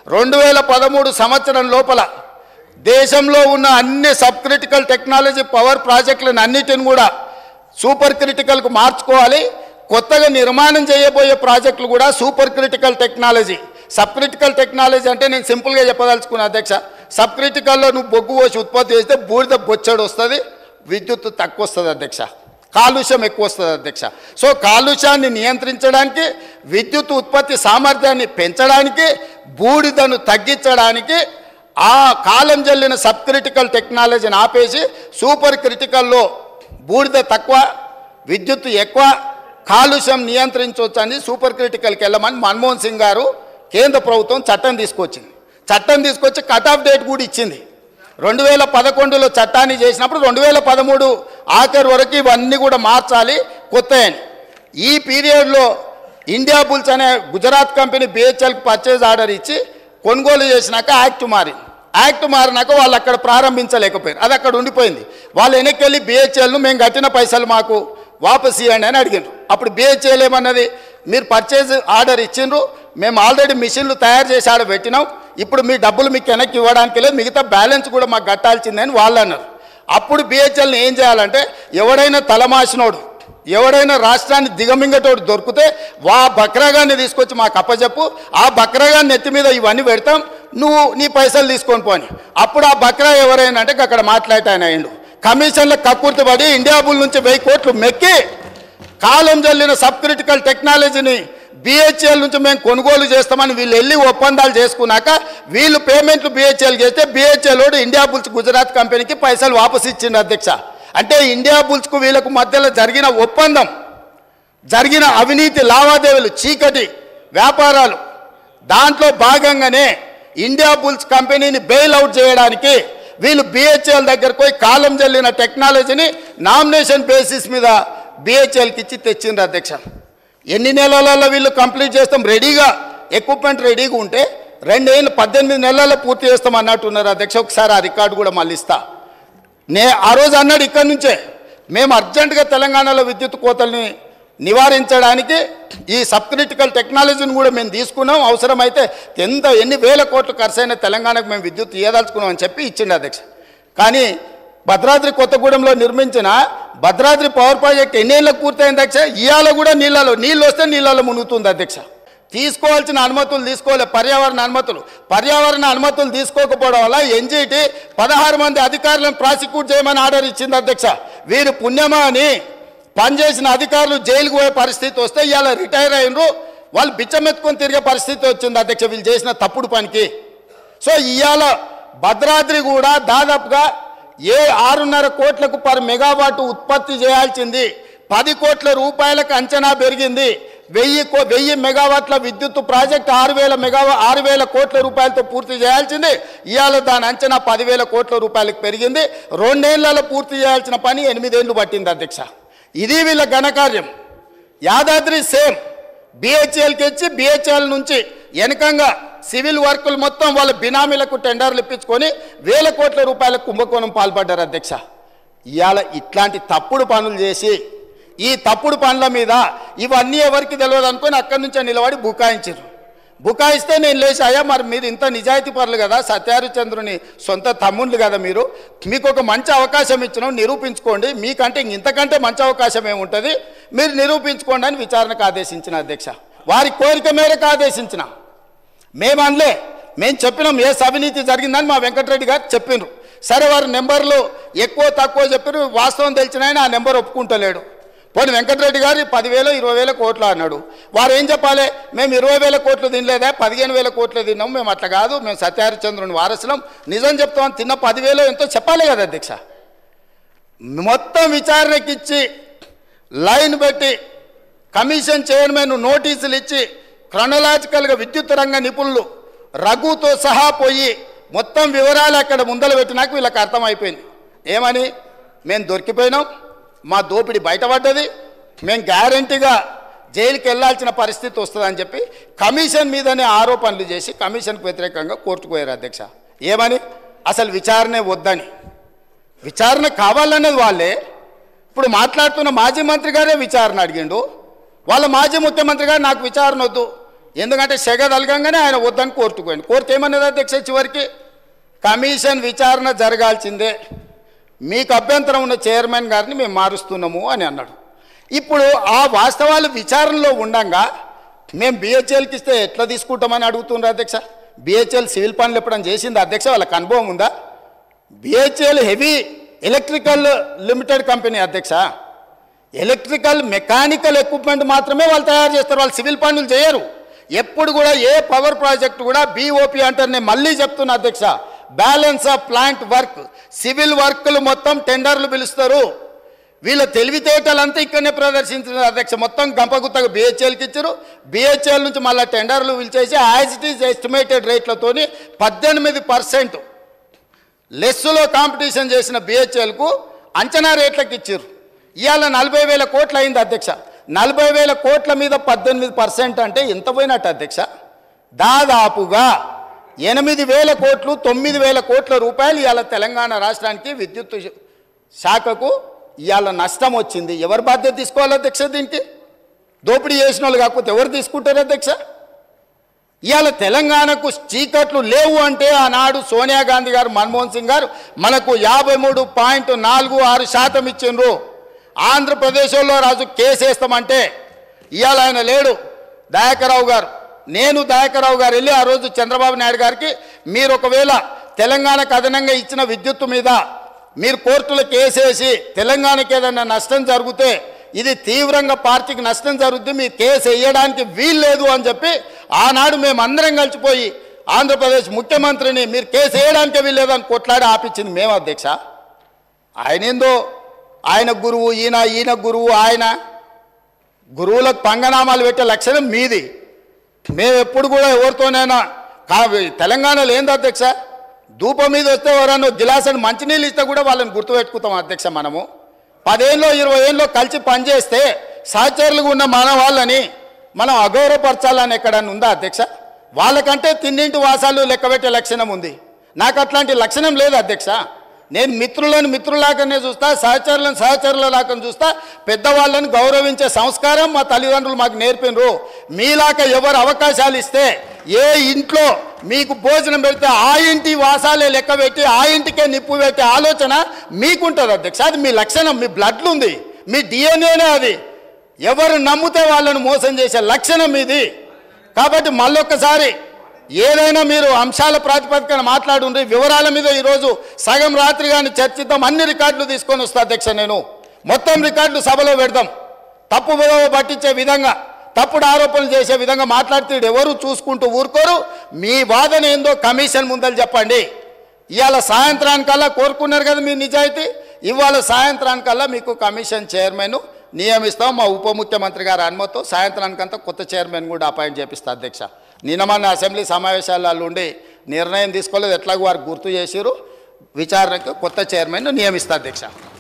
రెండు వేల పదమూడు సంవత్సరం లోపల దేశంలో ఉన్న అన్ని సబ్ క్రిటికల్ టెక్నాలజీ పవర్ ప్రాజెక్టులను అన్నిటిని కూడా సూపర్ క్రిటికల్కు మార్చుకోవాలి కొత్తగా నిర్మాణం చేయబోయే ప్రాజెక్టులు కూడా super critical technology sub critical technology అంటే నేను సింపుల్గా చెప్పదలుచుకున్నా అధ్యక్ష సబ్ క్రిటికల్లో నువ్వు బొగ్గు పోసి ఉత్పత్తి చేస్తే బూడిద బొచ్చడు వస్తుంది విద్యుత్ తక్కువ వస్తుంది అధ్యక్ష కాలుష్యం ఎక్కువ వస్తుంది అధ్యక్ష సో కాలుష్యాన్ని నియంత్రించడానికి విద్యుత్ ఉత్పత్తి సామర్థ్యాన్ని పెంచడానికి బూడిదను తగ్గించడానికి ఆ కాలం జల్లిన సబ్ క్రిటికల్ టెక్నాలజీని ఆపేసి సూపర్ క్రిటికల్లో బూడిద తక్కువ విద్యుత్ ఎక్కువ కాలుష్యం నియంత్రించవచ్చు అని సూపర్ క్రిటికల్కి వెళ్ళమని మన్మోహన్ సింగ్ గారు కేంద్ర ప్రభుత్వం చట్టం తీసుకొచ్చింది చట్టం తీసుకొచ్చి కట్ ఆఫ్ డేట్ కూడా ఇచ్చింది రెండు వేల పదకొండులో చట్టాన్ని చేసినప్పుడు రెండు వేల పదమూడు ఆఖరి వరకు ఇవన్నీ కూడా మార్చాలి కొత్త అని ఈ పీరియడ్లో ఇండియా బుల్స్ అనే గుజరాత్ కంపెనీ బిహెచ్ఎల్కి పర్చేజ్ ఆర్డర్ ఇచ్చి కొనుగోలు చేసినాక యాక్ట్ మారింది యాక్ట్ మారినాక వాళ్ళు అక్కడ ప్రారంభించలేకపోయారు అది అక్కడ ఉండిపోయింది వాళ్ళు వెనక్కి వెళ్ళి బిహెచ్ఎల్ను మేము కట్టిన పైసలు మాకు వాపస్ ఇవ్వండి అని అడిగారు అప్పుడు బిహెచ్ఎల్ ఏమన్నది మీరు పర్చేజ్ ఆర్డర్ ఇచ్చిండ్రు మేము ఆల్రెడీ మిషన్లు తయారు చేసి ఆడ పెట్టినాం ఇప్పుడు మీ డబ్బులు మీకు వెనక్కి ఇవ్వడానికి లేదు మిగతా బ్యాలెన్స్ కూడా మాకు కట్టాల్సిందని వాళ్ళు అన్నారు అప్పుడు బిహెచ్ఎల్ని ఏం చేయాలంటే ఎవడైనా తలమాసినోడు ఎవడైనా రాష్ట్రాన్ని దిగమింగటోడు దొరికితే వా బక్రాగాన్ని తీసుకొచ్చి మాకు అప్పచెప్పు ఆ బక్రాగాన్ని నెత్తి మీద ఇవన్నీ పెడతాం నువ్వు నీ పైసలు తీసుకొని పోని అప్పుడు ఆ బక్రా ఎవరైనా అంటే అక్కడ మాట్లాడాయన అయిండు కమిషన్ల కక్కుర్తి పడి ఇండియా బుల్ నుంచి వెయ్యి కోట్లు మెక్కి కాలం జల్లిన సబ్ క్రిటికల్ టెక్నాలజీని బిహెచ్ఎల్ నుంచి మేము కొనుగోలు చేస్తామని వీళ్ళు వెళ్ళి ఒప్పందాలు చేసుకున్నాక వీళ్ళు పేమెంట్లు బిహెచ్ఎల్ చేస్తే బిహెచ్ఎల్ వాడు ఇండియా బుల్స్ గుజరాత్ కంపెనీకి పైసలు వాపసు ఇచ్చిండు అధ్యక్ష అంటే ఇండియా బుల్స్కు వీళ్ళకు మధ్యలో జరిగిన ఒప్పందం జరిగిన అవినీతి లావాదేవీలు చీకటి వ్యాపారాలు దాంట్లో భాగంగానే ఇండియా బుల్స్ కంపెనీని బెయిల్ అవుట్ చేయడానికి వీళ్ళు బిహెచ్ఎల్ దగ్గరకు పోయి కాలం జల్లిన టెక్నాలజీని నామినేషన్ బేసిస్ మీద బిహెచ్ఎల్కి ఇచ్చి తెచ్చిండ్రు అధ్యక్ష ఎన్ని నెలలలో వీళ్ళు కంప్లీట్ చేస్తాం రెడీగా ఎక్విప్మెంట్ రెడీగా ఉంటే రెండేళ్ళు పద్దెనిమిది నెలల్లో పూర్తి చేస్తాం అన్నట్టున్నారు అధ్యక్ష ఒకసారి ఆ రికార్డు కూడా మళ్ళీ ఇస్తా నే ఆ రోజు అన్నాడు ఇక్కడి నుంచే మేము అర్జెంటుగా తెలంగాణలో విద్యుత్ కోతల్ని నివారించడానికి ఈ సబ్ క్రిటికల్ టెక్నాలజీని కూడా మేము తీసుకున్నాం అవసరమైతే ఎంత ఎన్ని వేల కోట్లు ఖర్చు అయినా తెలంగాణకు మేము విద్యుత్ ఇవ్వదలుచుకున్నాం అని చెప్పి ఇచ్చిండు అధ్యక్ష కానీ భద్రాద్రి కొత్తగూడెంలో నిర్మించిన భద్రాద్రి పవర్ ప్రాజెక్ట్ ఎన్నేళ్ళకు పూర్తయింది అధ్యక్ష ఇవాళ కూడా నీళ్ళలో నీళ్ళు వస్తే నీళ్ళలో మునుగుతుంది అధ్యక్ష తీసుకోవాల్సిన అనుమతులు తీసుకోలే పర్యావరణ అనుమతులు పర్యావరణ అనుమతులు తీసుకోకపోవడం వల్ల ఎన్జీటీ పదహారు మంది అధికారులను ప్రాసిక్యూట్ చేయమని ఆర్డర్ ఇచ్చింది అధ్యక్ష వీరు పుణ్యమా అని పనిచేసిన అధికారులు జైలుకు పోయే పరిస్థితి వస్తే ఇవాళ రిటైర్ అయినరు వాళ్ళు బిచ్చమెత్తుకొని తిరిగే పరిస్థితి వచ్చింది అధ్యక్ష వీళ్ళు చేసిన తప్పుడు పనికి సో ఇవాళ భద్రాద్రి కూడా దాదాపుగా ఏ ఆరున్నర కోట్లకు పర్ మెగావాట్ ఉత్పత్తి చేయాల్సింది పది కోట్ల రూపాయలకు అంచనా పెరిగింది వెయ్యి కో వెయ్యి మెగావాట్ల విద్యుత్ ప్రాజెక్ట్ ఆరు వేల మెగావా ఆరు వేల కోట్ల రూపాయలతో పూర్తి చేయాల్సింది ఇవాళ దాని అంచనా పదివేల కోట్ల రూపాయలకు పెరిగింది రెండేళ్లలో పూర్తి చేయాల్సిన పని ఎనిమిదేళ్లు పట్టింది అధ్యక్ష ఇది వీళ్ళ ఘనకార్యం యాదాద్రి సేమ్ బిహెచ్ఎల్కి ఇచ్చి బిహెచ్ఎల్ నుంచి వెనకంగా సివిల్ వర్కులు మొత్తం వాళ్ళ బినామీలకు టెండర్లు ఇప్పించుకొని వేల కోట్ల రూపాయల కుంభకోణం పాల్పడ్డారు అధ్యక్ష ఇవాళ ఇట్లాంటి తప్పుడు పనులు చేసి ఈ తప్పుడు పనుల మీద ఇవన్నీ ఎవరికి తెలియదు అనుకొని అక్కడి నుంచే నిలబడి బుకాయించారు బుకాయిస్తే నేను లేచి అయ్యా మరి మీరు ఇంత నిజాయితీ పరులు కదా సత్యారిచంద్రుని సొంత తమ్ముళ్ళు కదా మీరు మీకు ఒక మంచి అవకాశం ఇచ్చినాం నిరూపించుకోండి మీకంటే ఇంతకంటే మంచి అవకాశం ఏముంటుంది మీరు నిరూపించుకోండి అని విచారణకు ఆదేశించిన అధ్యక్ష వారి కోరిక మేరకు ఆదేశించిన మేము అనలే మేము చెప్పినాం ఏ అవినీతి జరిగిందని మా వెంకటరెడ్డి గారు చెప్పిండ్రు సరే వారి నెంబర్లు ఎక్కువ తక్కువ చెప్పారు వాస్తవం తెలిసిన ఆయన ఆ నెంబర్ ఒప్పుకుంటలేడు పోనీ వెంకటరెడ్డి గారు పదివేలు ఇరవై వేల కోట్లు అన్నాడు వారు ఏం చెప్పాలి మేము ఇరవై వేల కోట్లు తినలేదా పదిహేను వేల కోట్లు తిన్నాం మేము అట్లా కాదు మేము సత్యహరిచంద్రుని వారసులం నిజం చెప్తాం తిన్న పదివేలు ఎంతో చెప్పాలి కదా అధ్యక్ష మొత్తం విచారణకిచ్చి లైన్ పెట్టి కమిషన్ చైర్మన్ నోటీసులు ఇచ్చి క్రొనలాజికల్గా విద్యుత్ రంగ నిపుణులు రఘుతో సహా పోయి మొత్తం వివరాలు అక్కడ ముందలు పెట్టినాక వీళ్ళకి అర్థమైపోయింది ఏమని మేము దొరికిపోయినాం మా దోపిడి బయటపడ్డది మేము గ్యారంటీగా జైలుకి వెళ్ళాల్సిన పరిస్థితి వస్తుందని చెప్పి కమిషన్ మీదనే ఆరోపణలు చేసి కమిషన్కు వ్యతిరేకంగా కోర్టుకు పోయారు అధ్యక్ష ఏమని అసలు విచారణే వద్దని విచారణ కావాలన్నది వాళ్ళే ఇప్పుడు మాట్లాడుతున్న మాజీ మంత్రి గారే విచారణ అడిగిండు వాళ్ళ మాజీ ముఖ్యమంత్రి గారు నాకు విచారణ వద్దు ఎందుకంటే సెగ తలగంగానే ఆయన వద్దని కోర్టుకు పోయింది కోర్టు ఏమన్నది అధ్యక్ష చివరికి కమిషన్ విచారణ జరగాల్సిందే మీకు అభ్యంతరం ఉన్న చైర్మన్ గారిని మేము మారుస్తున్నాము అని అన్నాడు ఇప్పుడు ఆ వాస్తవాలు విచారణలో ఉండంగా మేము బిహెచ్ఎల్కి ఇస్తే ఎట్లా తీసుకుంటామని అడుగుతున్నారు అధ్యక్ష బిహెచ్ఎల్ సివిల్ పనులు ఎప్పుడైనా చేసింది అధ్యక్ష వాళ్ళకి అనుభవం ఉందా BHEL Heavy Electrical Limited company అధ్యక్ష ఎలక్ట్రికల్ మెకానికల్ ఎక్విప్మెంట్ మాత్రమే వాళ్ళు తయారు చేస్తారు వాళ్ళు సివిల్ పనులు చేయరు ఎప్పుడు కూడా ఏ పవర్ ప్రాజెక్ట్ కూడా బీఓపి అంటారు నేను మళ్ళీ చెప్తున్నా అధ్యక్ష balance of plant work civil వర్క్లు మొత్తం టెండర్లు పిలుస్తారు వీళ్ళ తెలివితేటలంతా ఇక్కడనే ప్రదర్శించారు అధ్యక్ష మొత్తం గంపగుత్తగా బిహెచ్ఎల్కి ఇచ్చారు బిహెచ్ఎల్ నుంచి మళ్ళీ టెండర్లు పిలిచేసి యాజ్ ఇట్ ఈజ్ ఎస్టిమేటెడ్ రేట్లతోని పద్దెనిమిది పర్సెంట్ లెస్సులో కాంపిటీషన్ చేసిన బిహెచ్ఎల్కు అంచనా రేట్లకు ఇచ్చారు ఇవాళ నలభై వేల కోట్లు అయింది అధ్యక్ష నలభై వేల కోట్ల మీద పద్దెనిమిది పర్సెంట్ అంటే ఎంత పోయినట్టు అధ్యక్ష దాదాపుగా ఎనిమిది వేల కోట్లు తొమ్మిది వేల కోట్ల రూపాయలు ఇవాళ తెలంగాణ రాష్ట్రానికి విద్యుత్ శాఖకు ఇవాళ నష్టం వచ్చింది ఎవరు బాధ్యత తీసుకోవాలి అధ్యక్ష దీనికి దోపిడీ చేసిన వాళ్ళు కాకపోతే ఎవరు తీసుకుంటారు అధ్యక్ష ఇవాళ తెలంగాణకు చీకట్లు లేవు అంటే ఆనాడు సోనియా గాంధీ గారు మన్మోహన్ సింగ్ గారు మనకు యాభై మూడు పాయింట్ నాలుగు ఆరు శాతం ఇచ్చిండ్రు ఆంధ్రప్రదేశ్లో రాజు కేసు వేస్తామంటే ఇవాళ ఆయన లేడు దయాకరావు గారు నేను దయాకరావు గారు వెళ్ళి ఆ రోజు చంద్రబాబు నాయుడు గారికి మీరు ఒకవేళ తెలంగాణకు అదనంగా ఇచ్చిన విద్యుత్తు మీద మీరు కోర్టులో కేసేసి తెలంగాణకి ఏదైనా నష్టం జరిగితే ఇది తీవ్రంగా పార్టీకి నష్టం జరుగుద్ది మీరు కేసు వేయడానికి వీల్లేదు అని చెప్పి ఆనాడు మేము అందరం కలిసిపోయి ఆంధ్రప్రదేశ్ ముఖ్యమంత్రిని మీరు కేసు వేయడానికే వీల్లేదు అని కొట్లాడి ఆపించింది మేము అధ్యక్ష ఆయన ఏందో ఆయన గురువు ఈయన ఈయన గురువు ఆయన గురువులకు పంగనామాలు పెట్టే లక్షణం మీది మేము ఎప్పుడు కూడా ఎవరితోనైనా కా- తెలంగాణలో ఏంది అధ్యక్ష ధూపం మీద వస్తే ఎవరన్నా గిలాసని మంచినీళ్ళు ఇస్తే కూడా వాళ్ళని గుర్తుపెట్టుకుంటాం అధ్యక్ష మనము పదేళ్ళు ఇరవై ఏళ్ళు కలిసి పనిచేస్తే సహచరులుగా ఉన్న మన వాళ్ళని మనం అగౌరవపరచాలని ఎక్కడన్నా ఉందా అధ్యక్ష వాళ్ళకంటే తిన్నింటి వాసాలు లెక్కబెట్టే లక్షణం ఉంది నాకు అట్లాంటి లక్షణం లేదు అధ్యక్ష నేను మిత్రులను మిత్రులాగానే చూస్తా సహచరులను సహచరులలాగా చూస్తా పెద్దవాళ్ళని గౌరవించే సంస్కారం మా తల్లిదండ్రులు మాకు నేర్పినరు మీలాగా ఎవరు అవకాశాలు ఇస్తే ఏ ఇంట్లో మీకు భోజనం పెడితే ఆ ఇంటి వాసాలే లెక్క పెట్టి ఆ ఇంటికే నిప్పు పెట్టే ఆలోచన మీకుంటుంది అధ్యక్ష అది మీ లక్షణం మీ బ్లడ్లు ఉంది మీ డిఎన్ఏనే అది ఎవరు నమ్మితే వాళ్ళని మోసం చేసే లక్షణం ఇది కాబట్టి మళ్ళొక్కసారి ఏదైనా మీరు అంశాల ప్రాతిపదికన మాట్లాడుండ్రి వివరాల మీద ఈరోజు సగం రాత్రి కానీ చర్చిద్దాం అన్ని రికార్డులు తీసుకొని వస్తా అధ్యక్ష నేను మొత్తం రికార్డులు సభలో పెడదాం తప్పు విలువ పట్టించే విధంగా తప్పుడు ఆరోపణలు చేసే విధంగా మాట్లాడితే ఎవరు చూసుకుంటూ ఊరుకోరు మీ వాదన ఏందో కమిషన్ ముందలు చెప్పండి ఇవాళ సాయంత్రానికల్లా కోరుకున్నారు కదా మీ నిజాయితీ ఇవాళ సాయంత్రానికల్లా మీకు కమిషన్ చైర్మన్ నియమిస్తాం మా ఉప ముఖ్యమంత్రి గారి అనుమతితో సాయంత్రానికంతా కొత్త చైర్మన్ కూడా అపాయింట్ చేపిస్తా అధ్యక్ష నిన్న మన అసెంబ్లీ సమావేశాలలో ఉండి నిర్ణయం తీసుకోలేదు ఎట్లాగో వారు గుర్తు చేసిరు విచారణకు కొత్త చైర్మన్ నియమిస్తా అధ్యక్ష